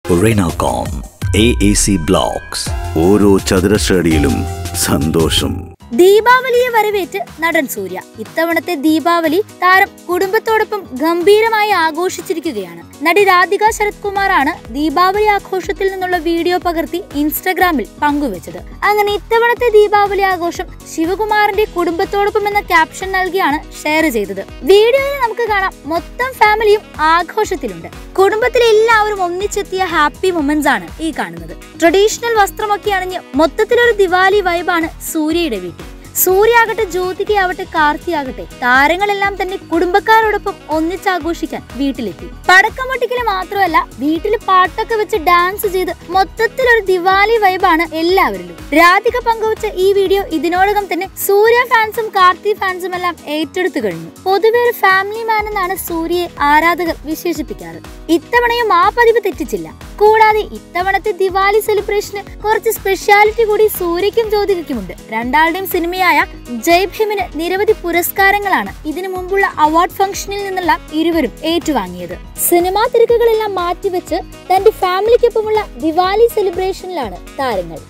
Renacom AAC Blocks ഓരോ ചതുരശ്രടിയിലും സന്തോഷം ദീപാവലിയെ വരവേറ്റ് നടൻ സൂര്യ ഇത്തവണത്തെ ദീപാവലി താരം കുടുംബത്തോടൊപ്പം ഗംഭീരമായി ആഘോഷിച്ചിരിക്കുകയാണ് നടി രാധിക ശരത് കുമാറാണ് ദീപാവലി ആഘോഷത്തിൽ നിന്നുള്ള വീഡിയോ പകർത്തി ഇൻസ്റ്റഗ്രാമിൽ പങ്കുവച്ചത് അങ്ങനെ ഇത്തവണത്തെ ദീപാവലി ആഘോഷം ശിവകുമാറിന്റെ കുടുംബത്തോടൊപ്പം എന്ന ക്യാപ്ഷൻ നൽകിയാണ് ഷെയർ ചെയ്തത് വീഡിയോയിൽ നമുക്ക് കാണാം മൊത്തം ഫാമിലിയും ആഘോഷത്തിലുണ്ട് കുടുംബത്തിലെ എല്ലാവരും ഒന്നിച്ചെത്തിയ ഹാപ്പി മൊമെന്റ്സ് ആണ് ഈ കാണുന്നത് ട്രഡീഷണൽ വസ്ത്രമൊക്കെ അണിഞ്ഞ് മൊത്തത്തിലൊരു ദിവാലി വൈബാണ് സൂര്യയുടെ വീട്ടിൽ സൂര്യാകട്ടെ ജ്യോതിക ആവട്ടെ കാർത്തി ആകട്ടെ താരങ്ങളെല്ലാം തന്നെ കുടുംബക്കാരോടൊപ്പം ഒന്നിച്ചാഘോഷിക്കാൻ വീട്ടിലെത്തി പടക്കം പൊട്ടിക്കല് മാത്രമല്ല വീട്ടിൽ പാട്ടൊക്കെ വെച്ച് ഡാൻസ് ചെയ്ത് മൊത്തത്തിലൊരു ദിവാലി വൈബാണ് എല്ലാവരിലും രാധിക പങ്കുവച്ച ഈ വീഡിയോ ഇതിനോടകം തന്നെ സൂര്യ ഫാൻസും കാർത്തി ഫാൻസും എല്ലാം ഏറ്റെടുത്തു കഴിഞ്ഞു പൊതുവെ ഒരു ഫാമിലി മാൻ എന്നാണ് സൂര്യയെ ആരാധകർ വിശേഷിപ്പിക്കാറ് ഇത്തവണയും ആ പതിവ് തെറ്റിച്ചില്ല കൂടാതെ ഇത്തവണത്തെ ദിവാലി സെലിബ്രേഷന് കുറച്ച് സ്പെഷ്യാലിറ്റി കൂടി സൂര്യയ്ക്കും ജ്യോതികയ്ക്കുമുണ്ട് രണ്ടാളുടെയും സിനിമയായ ജയ് ഭീമിന് നിരവധി പുരസ്കാരങ്ങളാണ് ഇതിനു മുമ്പുള്ള അവാർഡ് ഫംഗ്ഷനിൽ നിന്നുള്ള ഇരുവരും ഏറ്റുവാങ്ങിയത് സിനിമാ തിരക്കുകളെല്ലാം മാറ്റിവെച്ച് തന്റെ ഫാമിലിക്കൊപ്പമുള്ള ദിവാലി സെലിബ്രേഷനിലാണ് താരങ്ങൾ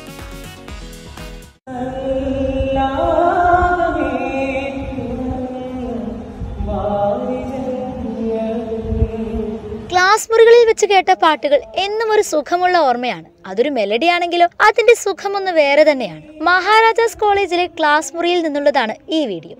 ക്ലാസ് മുറികളിൽ വെച്ച് കേട്ട പാട്ടുകൾ എന്നും ഒരു സുഖമുള്ള ഓർമ്മയാണ് അതൊരു മെലഡി ആണെങ്കിലോ അതിന്റെ സുഖമൊന്ന് വേറെ തന്നെയാണ് മഹാരാജാസ് കോളേജിലെ ക്ലാസ് മുറിയിൽ നിന്നുള്ളതാണ് ഈ വീഡിയോ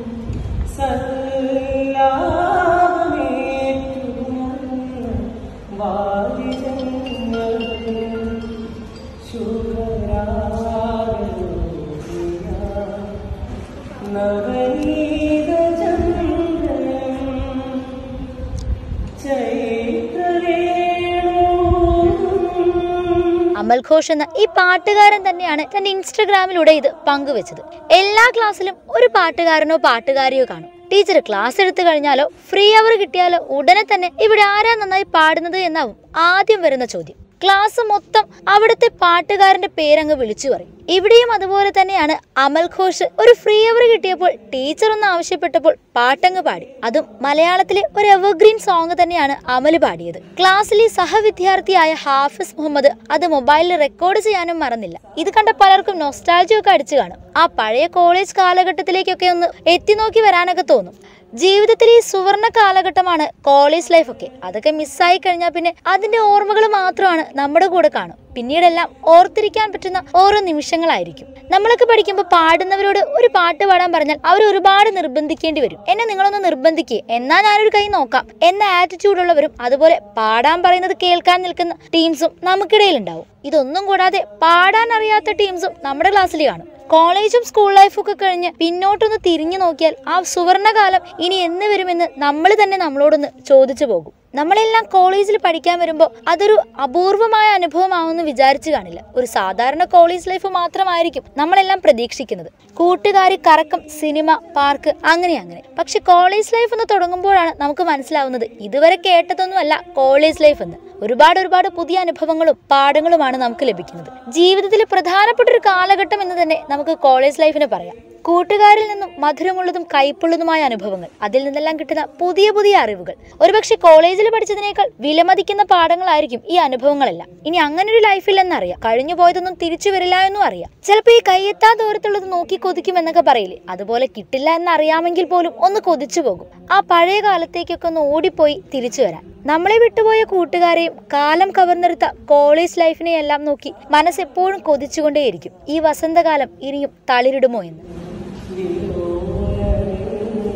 അമൽ ഘോഷ് എന്ന ഈ പാട്ടുകാരൻ തന്നെയാണ് തന്റെ ഇൻസ്റ്റഗ്രാമിലൂടെ ഇത് പങ്കുവച്ചത് എല്ലാ ക്ലാസ്സിലും ഒരു പാട്ടുകാരനോ പാട്ടുകാരിയോ കാണും ടീച്ചർ ക്ലാസ് എടുത്തു കഴിഞ്ഞാലോ ഫ്രീ അവർ കിട്ടിയാലോ ഉടനെ തന്നെ ഇവിടെ ആരാ നന്നായി പാടുന്നത് എന്നാവും ആദ്യം വരുന്ന ചോദ്യം ക്ലാസ് മൊത്തം അവിടുത്തെ പാട്ടുകാരന്റെ പേരങ്ങ് വിളിച്ചു പറയും ഇവിടെയും അതുപോലെ തന്നെയാണ് അമൽ ഘോഷ് ഒരു ഫ്രീ അവർ കിട്ടിയപ്പോൾ ടീച്ചർ ഒന്ന് ആവശ്യപ്പെട്ടപ്പോൾ പാട്ടങ്ങ് പാടി അതും മലയാളത്തിലെ ഒരു എവർഗ്രീൻ സോങ് തന്നെയാണ് അമൽ പാടിയത് ക്ലാസ്സിലെ സഹവിദ്യാർത്ഥിയായ ഹാഫിസ് മുഹമ്മദ് അത് മൊബൈലിൽ റെക്കോർഡ് ചെയ്യാനും മറന്നില്ല ഇത് കണ്ട പലർക്കും നൊസ്റ്റാൾജിയ ഒക്കെ അടിച്ചു കാണും ആ പഴയ കോളേജ് കാലഘട്ടത്തിലേക്കൊക്കെ ഒന്ന് എത്തി നോക്കി വരാനൊക്കെ തോന്നും ജീവിതത്തിലെ ഈ സുവർണ കാലഘട്ടമാണ് കോളേജ് ലൈഫ് ഒക്കെ അതൊക്കെ മിസ്സായി കഴിഞ്ഞാൽ പിന്നെ അതിന്റെ ഓർമ്മകൾ മാത്രമാണ് നമ്മുടെ കൂടെ കാണും പിന്നീടെല്ലാം ഓർത്തിരിക്കാൻ പറ്റുന്ന ഓരോ നിമിഷങ്ങളായിരിക്കും നമ്മളൊക്കെ പഠിക്കുമ്പോൾ പാടുന്നവരോട് ഒരു പാട്ട് പാടാൻ പറഞ്ഞാൽ അവർ ഒരുപാട് നിർബന്ധിക്കേണ്ടി വരും എന്നെ നിങ്ങളൊന്ന് നിർബന്ധിക്കുക എന്നാ ഞാനൊരു കൈ നോക്കാം എന്ന ആറ്റിറ്റ്യൂഡ് ഉള്ളവരും അതുപോലെ പാടാൻ പറയുന്നത് കേൾക്കാൻ നിൽക്കുന്ന ടീംസും നമുക്കിടയിൽ ഉണ്ടാവും ഇതൊന്നും കൂടാതെ പാടാൻ അറിയാത്ത ടീംസും നമ്മുടെ ക്ലാസ്സിൽ കാണും കോളേജും സ്കൂൾ ലൈഫും ഒക്കെ കഴിഞ്ഞ് പിന്നോട്ടൊന്ന് തിരിഞ്ഞു നോക്കിയാൽ ആ സുവർണകാലം ഇനി എന്ന് വരുമെന്ന് നമ്മൾ തന്നെ നമ്മളോടൊന്ന് ചോദിച്ചു പോകും നമ്മളെല്ലാം കോളേജിൽ പഠിക്കാൻ വരുമ്പോൾ അതൊരു അപൂർവമായ അനുഭവമാവുമെന്ന് വിചാരിച്ചു കാണില്ല ഒരു സാധാരണ കോളേജ് ലൈഫ് മാത്രമായിരിക്കും നമ്മളെല്ലാം പ്രതീക്ഷിക്കുന്നത് കൂട്ടുകാരി കറക്കം സിനിമ പാർക്ക് അങ്ങനെ അങ്ങനെ പക്ഷെ കോളേജ് ലൈഫ് എന്ന് തുടങ്ങുമ്പോഴാണ് നമുക്ക് മനസ്സിലാവുന്നത് ഇതുവരെ കേട്ടതൊന്നുമല്ല കോളേജ് ലൈഫ് എന്ന് ഒരുപാട് ഒരുപാട് പുതിയ അനുഭവങ്ങളും പാഠങ്ങളുമാണ് നമുക്ക് ലഭിക്കുന്നത് ജീവിതത്തിൽ പ്രധാനപ്പെട്ട ഒരു കാലഘട്ടം എന്ന് തന്നെ നമുക്ക് കോളേജ് ലൈഫിനെ പറയാം കൂട്ടുകാരിൽ നിന്നും മധുരമുള്ളതും കൈപ്പുള്ളതുമായ അനുഭവങ്ങൾ അതിൽ നിന്നെല്ലാം കിട്ടുന്ന പുതിയ പുതിയ അറിവുകൾ ഒരുപക്ഷെ കോളേജിൽ പഠിച്ചതിനേക്കാൾ വിലമതിക്കുന്ന പാഠങ്ങളായിരിക്കും ഈ അനുഭവങ്ങളെല്ലാം ഇനി അങ്ങനെ ഒരു ലൈഫില്ലെന്നറിയാം കഴിഞ്ഞു പോയതൊന്നും തിരിച്ചു വരില്ല എന്നും അറിയാം ചിലപ്പോൾ ഈ കയ്യെത്താ ദൂരത്തുള്ളത് നോക്കി കൊതിക്കും എന്നൊക്കെ പറയില്ലേ അതുപോലെ കിട്ടില്ല എന്നറിയാമെങ്കിൽ പോലും ഒന്ന് കൊതിച്ചു പോകും ആ പഴയ കാലത്തേക്കൊക്കെ ഒന്ന് ഓടിപ്പോയി തിരിച്ചു വരാൻ നമ്മളെ വിട്ടുപോയ കൂട്ടുകാരെയും കാലം കവർന്നെടുത്ത കോളേജ് ലൈഫിനെയും എല്ലാം നോക്കി മനസ്സെപ്പോഴും കൊതിച്ചുകൊണ്ടേയിരിക്കും ഈ വസന്തകാലം ഇനിയും തളിരിടുമോ എന്ന്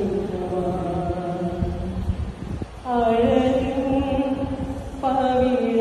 അഴകിൻ പവിഴ